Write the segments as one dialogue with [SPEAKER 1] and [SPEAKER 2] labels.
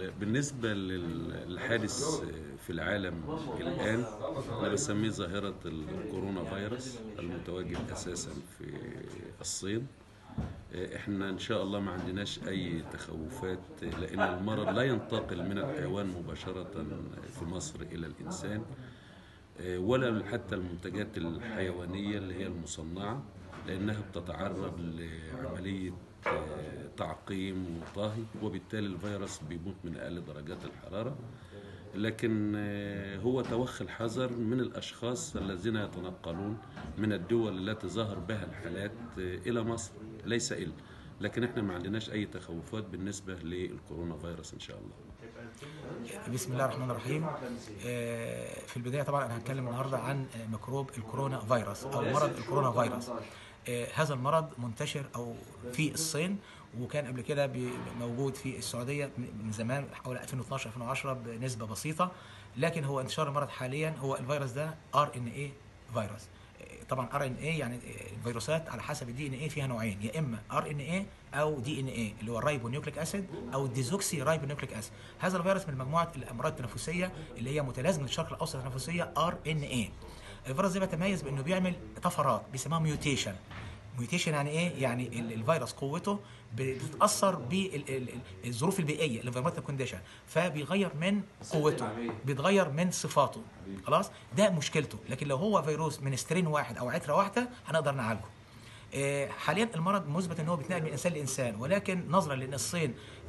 [SPEAKER 1] بالنسبة للحادث في العالم الآن أنا بسميه ظاهرة الكورونا فيروس المتواجد أساسا في الصين احنا ان شاء الله ما عندناش اي تخوفات لان المرض لا ينتقل من الحيوان مباشرة في مصر الى الانسان ولا حتى المنتجات الحيوانية اللي هي المصنعة لانها بتتعرض لعملية تعقيم وطهي وبالتالي الفيروس بيموت من اقل درجات الحرارة لكن هو توخي الحذر من الاشخاص الذين يتنقلون من الدول التي ظهر بها الحالات الى مصر ليس الا لكن احنا ما عندناش اي تخوفات بالنسبه للكورونا فيروس ان شاء الله
[SPEAKER 2] بسم الله الرحمن الرحيم في البدايه طبعا انا هتكلم النهارده عن ميكروب الكورونا فيروس او مرض الكورونا فيروس هذا المرض منتشر او في الصين وكان قبل كده موجود في السعوديه من زمان حوالي 2012 2010 بنسبه بسيطه لكن هو انتشار المرض حاليا هو الفيروس ده ار ان اي فيروس طبعا ار ان اي يعني الفيروسات على حسب الدي ان اي فيها نوعين يا اما ار ان اي او دي ان اي اللي هو الرايبو نيوكليك اسيد او الديزوكسي رايبو نيوكليك اسيد هذا الفيروس من مجموعه الامراض التنفسيه اللي هي متلازمه للشرق الاوسط التنفسيه ار ان اي الفيروس ده بيتميز بانه بيعمل طفرات بيسموها ميوتيشن ميوتيشن يعني ايه؟ يعني الفيروس قوته بتتاثر بالظروف البيئيه الانفيرمنتال كونديشن فبيغير من قوته بيتغير من صفاته خلاص ده مشكلته لكن لو هو فيروس من سترين واحد او عتره واحده هنقدر نعالجه حاليا المرض مثبت ان هو بيتنقل من انسان لانسان ولكن نظرا لان الصين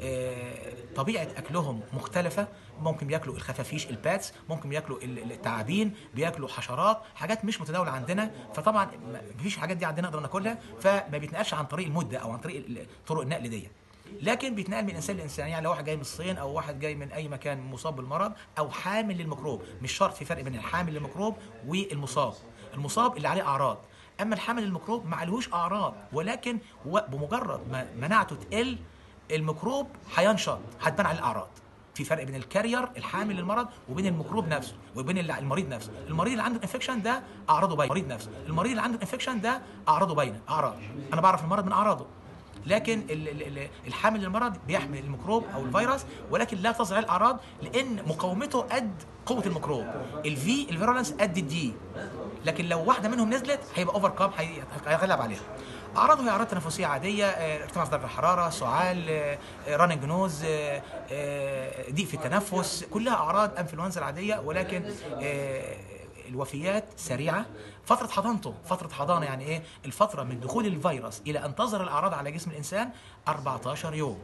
[SPEAKER 2] طبيعه اكلهم مختلفه ممكن بياكلوا الخفافيش الباتس ممكن بياكلوا التعابين بياكلوا حشرات حاجات مش متداوله عندنا فطبعا مفيش الحاجات دي عندنا نقدر ناكلها فما بيتنقلش عن طريق المده او عن طريق طرق النقل دي لكن بيتنقل من انسان لانسان يعني لو واحد جاي من الصين او واحد جاي من اي مكان مصاب بالمرض او حامل للميكروب مش شرط في فرق بين الحامل للميكروب والمصاب المصاب اللي عليه اعراض اما الحامل للميكروب ما عليهوش اعراض ولكن بمجرد ما مناعته تقل الميكروب هينشط هتبان عليه الاعراض في فرق بين الكارير الحامل للمرض وبين الميكروب نفسه وبين المريض نفسه المريض اللي عنده انفكشن ده اعراضه باينه المريض نفسه المريض اللي عنده انفكشن ده اعراضه باينه اعراض انا بعرف المرض من اعراضه لكن الحامل للمرض بيحمل الميكروب او الفيروس ولكن لا تظهر الاعراض لان مقاومته قد قوه الميكروب الفي الفيرولنس قد الدي لكن لو واحده منهم نزلت هيبقى اوفر كاب هيغلب عليها اعراضه هي اعراض تنفسيه عاديه ارتفاع في درجه الحراره سعال راننج نوز ضيق في التنفس كلها اعراض انفلونزا العاديه ولكن الوفيات سريعه فتره حضانته فتره حضانه يعني ايه الفتره من دخول الفيروس الى ان تظهر الاعراض على جسم الانسان 14 يوم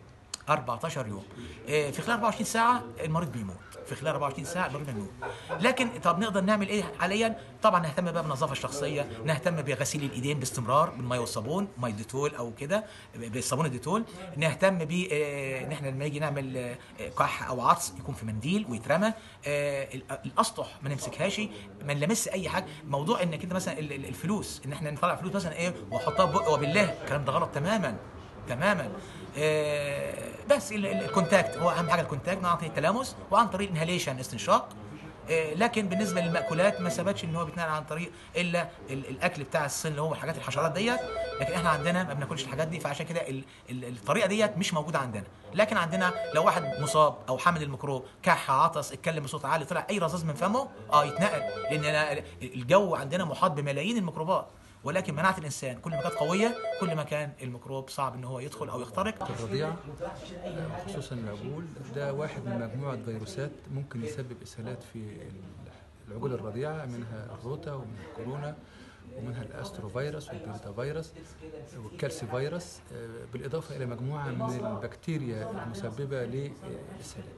[SPEAKER 2] 14 يوم في خلال 24 ساعه المريض بيموت في خلال 24 ساعه المريض بيموت لكن طب نقدر نعمل ايه حاليا طبعا نهتم بقى بالنظافه الشخصيه نهتم بغسيل الايدين باستمرار بالميه والصابون ميه ديتول او كده بالصابون الديتول نهتم ب ان احنا لما نيجي نعمل كح او عطس يكون في منديل ويترمى الاسطح ما نمسكهاش ما نلمس اي حاجه موضوع انك انت مثلا الفلوس ان احنا نطلع فلوس مثلا ايه واحطها في بق وبالله الكلام ده غلط تماما تماما آه بس الكونتاكت هو اهم حاجه الكونتاكت عن طريق التلامس وعن طريق انهاليشن استنشاق آه لكن بالنسبه للمأكولات ما ثبتش ان هو بيتنقل عن طريق الا الاكل بتاع الصين اللي هو حاجات الحشرات ديت لكن احنا عندنا ما بناكلش الحاجات دي فعشان كده الطريقه ديت مش موجوده عندنا لكن عندنا لو واحد مصاب او حامل الميكروب كح عطس اتكلم بصوت عالي طلع اي رذاذ من فمه اه يتنقل لان الجو عندنا محاط بملايين الميكروبات ولكن مناعه الانسان كل ما كانت قويه كل ما كان الميكروب صعب ان هو يدخل او يخترق
[SPEAKER 3] الرضيع خصوصا العجول ده واحد من مجموعه فيروسات ممكن يسبب اسهالات في العجول الرضيعه منها الروتا ومنها الكورونا ومنها الاسترو فيروس والبيتا فيروس والكالسي فيروس بالاضافه الى مجموعه من البكتيريا المسببه للاسهالات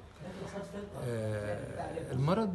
[SPEAKER 3] المرض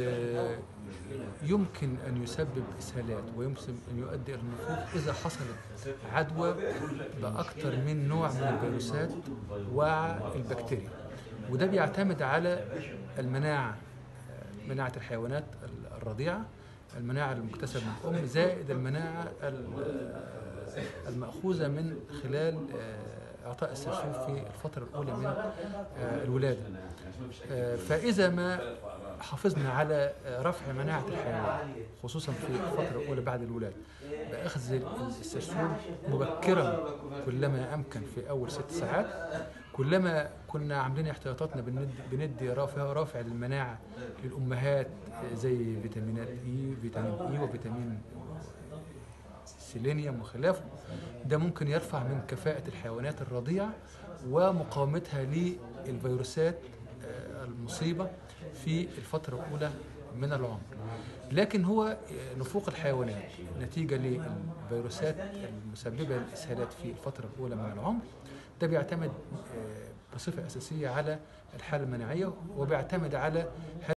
[SPEAKER 3] يمكن أن يسبب إسهالات ويمكن أن يؤدي إلى النفوخ إذا حصلت عدوى بأكثر من نوع من الفيروسات والبكتيريا وده بيعتمد على المناعة مناعة الحيوانات الرضيعة المناعة المكتسبة من الأم زائد المناعة المأخوذة من خلال إعطاء السرسوم في الفترة الأولى من الولادة فإذا ما حافظنا على رفع مناعة الحيوان خصوصا في الفترة الأولى بعد الولادة بأخذ السرسوم مبكرا كلما أمكن في أول ست ساعات كلما كنا عاملين احتياطاتنا بندي, بندي رافع رافع للمناعه للامهات زي فيتامينات اي فيتامين اي وفيتامين سيلينيوم وخلافه ده ممكن يرفع من كفاءة الحيوانات الرضيعة ومقاومتها للفيروسات آه، المصيبة في الفترة الأولى من العمر لكن هو آه، نفوق الحيوانات نتيجة للفيروسات المسببة للإسهالات في الفترة الأولى من العمر ده بيعتمد آه، بصفة أساسية على الحالة المناعية وبيعتمد على